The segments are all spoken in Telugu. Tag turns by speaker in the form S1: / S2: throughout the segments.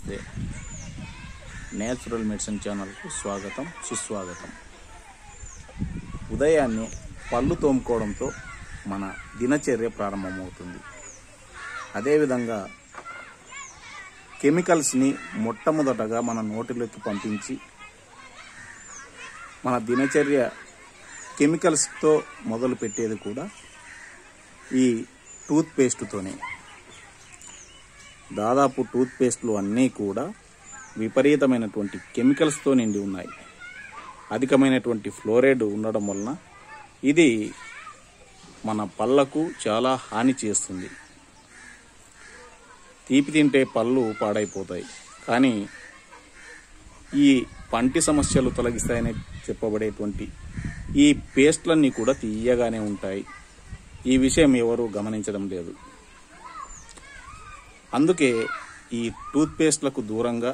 S1: నమస్తే నేచురల్ మెడిసిన్ ఛానల్కు స్వాగతం సుస్వాగతం ఉదయాన్నే పళ్ళు తోముకోవడంతో మన దినచర్య ప్రారంభమవుతుంది అదేవిధంగా కెమికల్స్ని మొట్టమొదటగా మన నోటిలోకి పంపించి మన దినచర్య కెమికల్స్తో మొదలు పెట్టేది కూడా ఈ టూత్ పేస్ట్తోనే దాదాపు టూత్ పేస్ట్లు అన్నీ కూడా విపరీతమైనటువంటి కెమికల్స్తో నిండి ఉన్నాయి అధికమైనటువంటి ఫ్లోరైడ్ ఉండడం వలన ఇది మన పళ్ళకు చాలా హాని చేస్తుంది తీపి తింటే పళ్ళు పాడైపోతాయి కానీ ఈ పంటి సమస్యలు తొలగిస్తాయని చెప్పబడేటువంటి ఈ పేస్ట్లన్నీ కూడా తీయగానే ఉంటాయి ఈ విషయం ఎవరు గమనించడం లేదు అందుకే ఈ టూత్ పేస్ట్లకు దూరంగా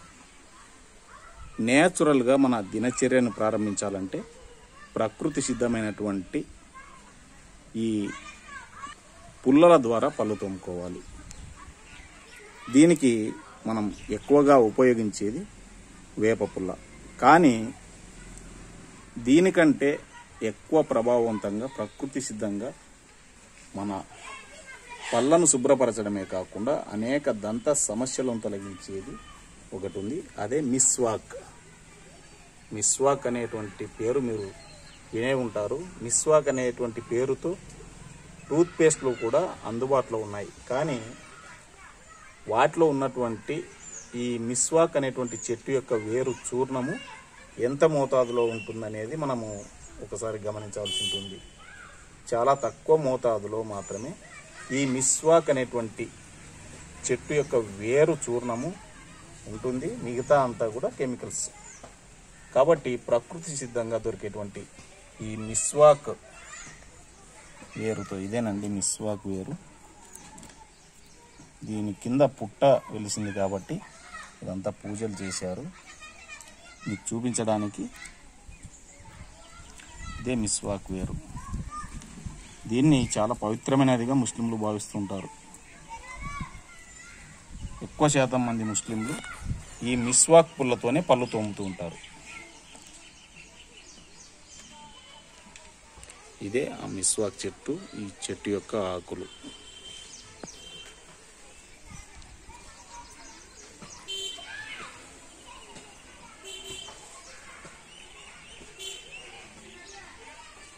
S1: నేచురల్గా మన దినచర్యను ప్రారంభించాలంటే ప్రకృతి సిద్ధమైనటువంటి ఈ పుల్లల ద్వారా పళ్ళు తోముకోవాలి దీనికి మనం ఎక్కువగా ఉపయోగించేది వేప పుల్ల కానీ దీనికంటే ఎక్కువ ప్రభావవంతంగా ప్రకృతి సిద్ధంగా మన పళ్ళను శుభ్రపరచడమే కాకుండా అనేక దంత సమస్యలను తొలగించేది ఒకటి ఉంది అదే మిస్వాక్ మిస్వాక్ అనేటువంటి పేరు మీరు వినే ఉంటారు మిస్వాక్ అనేటువంటి పేరుతో టూత్ పేస్ట్లు కూడా అందుబాటులో ఉన్నాయి కానీ వాటిలో ఉన్నటువంటి ఈ మిస్వాక్ అనేటువంటి చెట్టు యొక్క వేరు చూర్ణము ఎంత మోతాదులో ఉంటుందనేది మనము ఒకసారి గమనించాల్సి ఉంటుంది చాలా తక్కువ మోతాదులో మాత్రమే ఈ మిస్వాక్ అనేటువంటి చెట్టు యొక్క వేరు చూర్ణము ఉంటుంది మిగతా అంతా కూడా కెమికల్స్ కాబట్టి ప్రకృతి సిద్ధంగా దొరికేటువంటి ఈ మిస్వాక్ వేరుతో ఇదేనండి మిస్వాక్ వేరు దీని కింద పుట్ట వెలిసింది కాబట్టి ఇదంతా పూజలు చేశారు మీకు చూపించడానికి ఇదే మిస్వాక్ వేరు దీన్ని చాలా పవిత్రమైనదిగా ముస్లింలు భావిస్తుంటారు ఎక్కువ శాతం మంది ముస్లింలు ఈ మిస్వాక్ పుల్లతోనే పళ్ళు తోముతూ ఉంటారు ఇదే ఆ మిస్వాక్ చెట్టు ఈ చెట్టు యొక్క ఆకులు